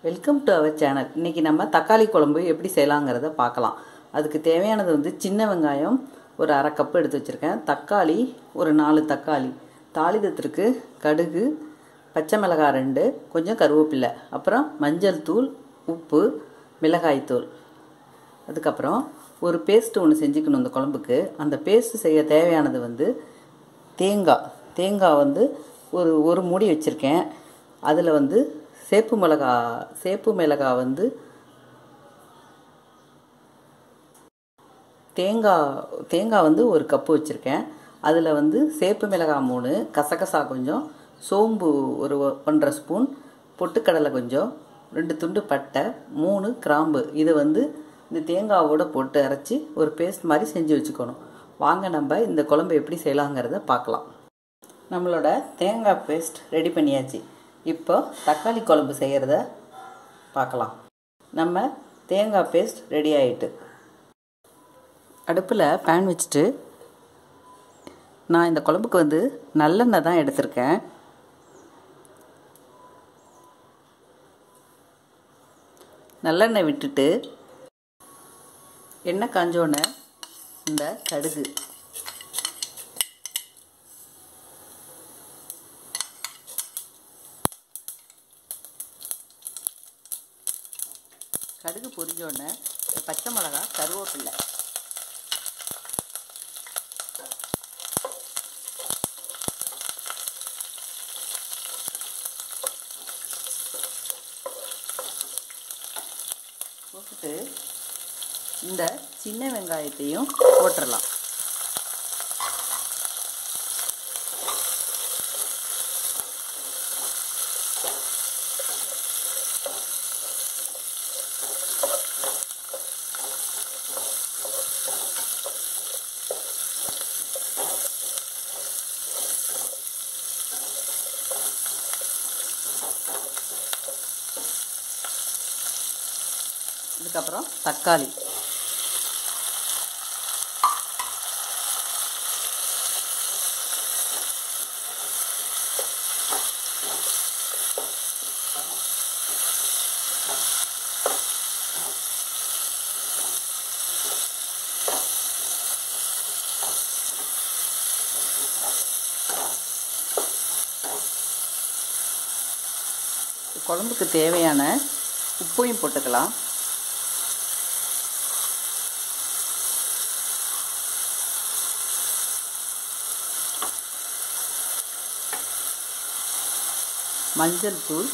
welcome to our channel இன்றைக்கி நம்ம தக்காளி குழம்பு எப்படி செய்யலாங்கிறத பார்க்கலாம் அதுக்கு தேவையானது வந்து சின்ன வெங்காயம் ஒரு அரை கப்பு எடுத்து வச்சுருக்கேன் தக்காளி ஒரு நாலு தக்காளி தாளிதத்திற்கு கடுகு பச்சை மிளகாய் ரெண்டு கொஞ்சம் கருவேப்பில்லை அப்புறம் மஞ்சள் தூள் உப்பு மிளகாய் தூள் அதுக்கப்புறம் ஒரு பேஸ்ட் ஒன்று செஞ்சுக்கணும் இந்த குழம்புக்கு அந்த பேஸ்ட் செய்ய தேவையானது வந்து தேங்காய் தேங்காய் வந்து ஒரு ஒரு மூடி வச்சுருக்கேன் அதில் வந்து சேப்பு மிளகா சேப்பு மிளகாய் வந்து தேங்காய் தேங்காய் வந்து ஒரு கப்பு வச்சுருக்கேன் அதில் வந்து சேப்பு மிளகாய் மூணு கசகசா கொஞ்சம் சோம்பு ஒரு ஒன்றரை ஸ்பூன் பொட்டுக்கடலை கொஞ்சம் ரெண்டு துண்டு பட்டை மூணு கிராம்பு இது வந்து இந்த தேங்காவோட போட்டு அரைச்சி ஒரு பேஸ்ட் மாதிரி செஞ்சு வச்சுக்கணும் வாங்க நம்ம இந்த குழம்பு எப்படி செய்யலாங்கிறத பார்க்கலாம் நம்மளோட தேங்காய் பேஸ்ட் ரெடி பண்ணியாச்சு இப்போ தக்காளி குழம்பு செய்கிறத பார்க்கலாம் நம்ம தேங்காய் பேஸ்ட் ரெடி ஆகிட்டு அடுப்பில் பேன் வச்சுட்டு நான் இந்த குழம்புக்கு வந்து நல்லெண்ணெய் தான் எடுத்திருக்கேன் நல்லெண்ணெய் விட்டுட்டு எண்ணெய் காஞ்சோடனே இந்த கடுகு கடுகு பொரிஞ்சோடனே பச்சை மிளகா கருவேப்பில்லை போட்டுட்டு இந்த சின்ன வெங்காயத்தையும் போட்டுடலாம் இதுக்கப்புறம் தக்காளி குழம்புக்கு தேவையான உப்பையும் போட்டுக்கலாம் மஞ்சள் தூள்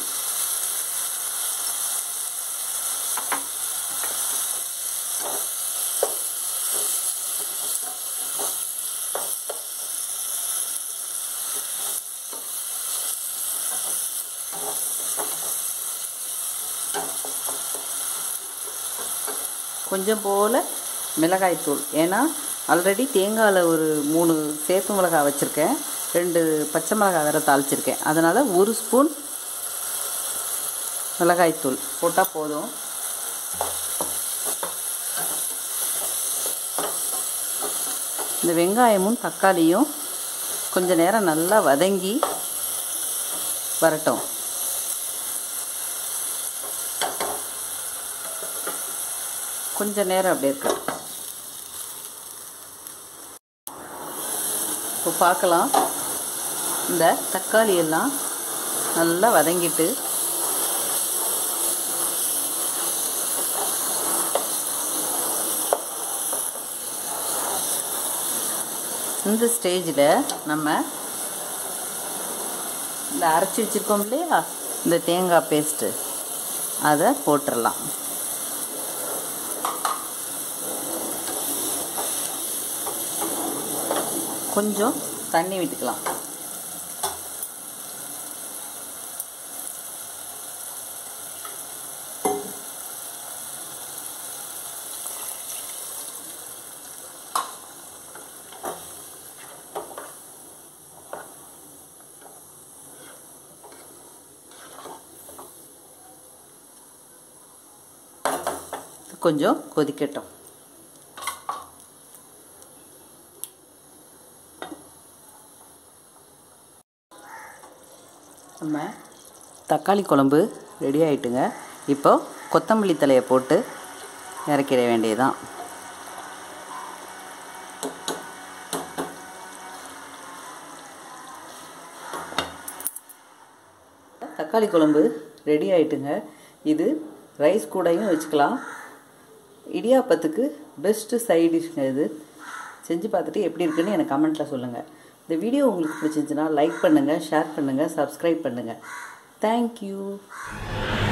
கொஞ்சம் போல் மிளகாய்த்தூள் ஏன்னா ஆல்ரெடி தேங்காயில் ஒரு மூணு சேப்பு மிளகாய் வச்சுருக்கேன் ரெண்டு பச்சை மிளகாய் வேறு தாளிச்சிருக்கேன் அதனால் ஒரு ஸ்பூன் மிளகாய்த்தூள் போட்டால் போதும் இந்த வெங்காயமும் தக்காளியும் கொஞ்ச நேரம் நல்லா வதங்கி வரட்டும் கொஞ்ச நேரம் அப்படியே இருக்கு இப்போ பார்க்கலாம் இந்த தக்காளி எல்லாம் நல்லா வதங்கிட்டு இந்த ஸ்டேஜில் நம்ம இந்த அரைச்சி வச்சுருக்கோம் இல்லையா இந்த தேங்காய் பேஸ்ட்டு அதை போட்டுடலாம் கொஞ்சம் தண்ணி விட்டுக்கலாம் கொஞ்சம் கொதிக்கட்டும் நம்ம தக்காளி குழம்பு ரெடி ஆயிட்டுங்க இப்போ கொத்தமல்லி தலையை போட்டு இறக்கிட வேண்டியதுதான் தக்காளி குழம்பு ரெடி ஆயிட்டுங்க இது ரைஸ் கூடயும் வச்சுக்கலாம் இடியாப்பத்துக்கு பெஸ்ட்டு சைட் டிஷ்ங்க இது செஞ்சு பார்த்துட்டு எப்படி இருக்குன்னு எனக்கு கமெண்ட்டில் சொல்லுங்கள் இந்த வீடியோ உங்களுக்கு பிடிச்சிருந்துச்சுன்னா லைக் பண்ணுங்கள் ஷேர் பண்ணுங்கள் சப்ஸ்கிரைப் பண்ணுங்கள் தேங்க்யூ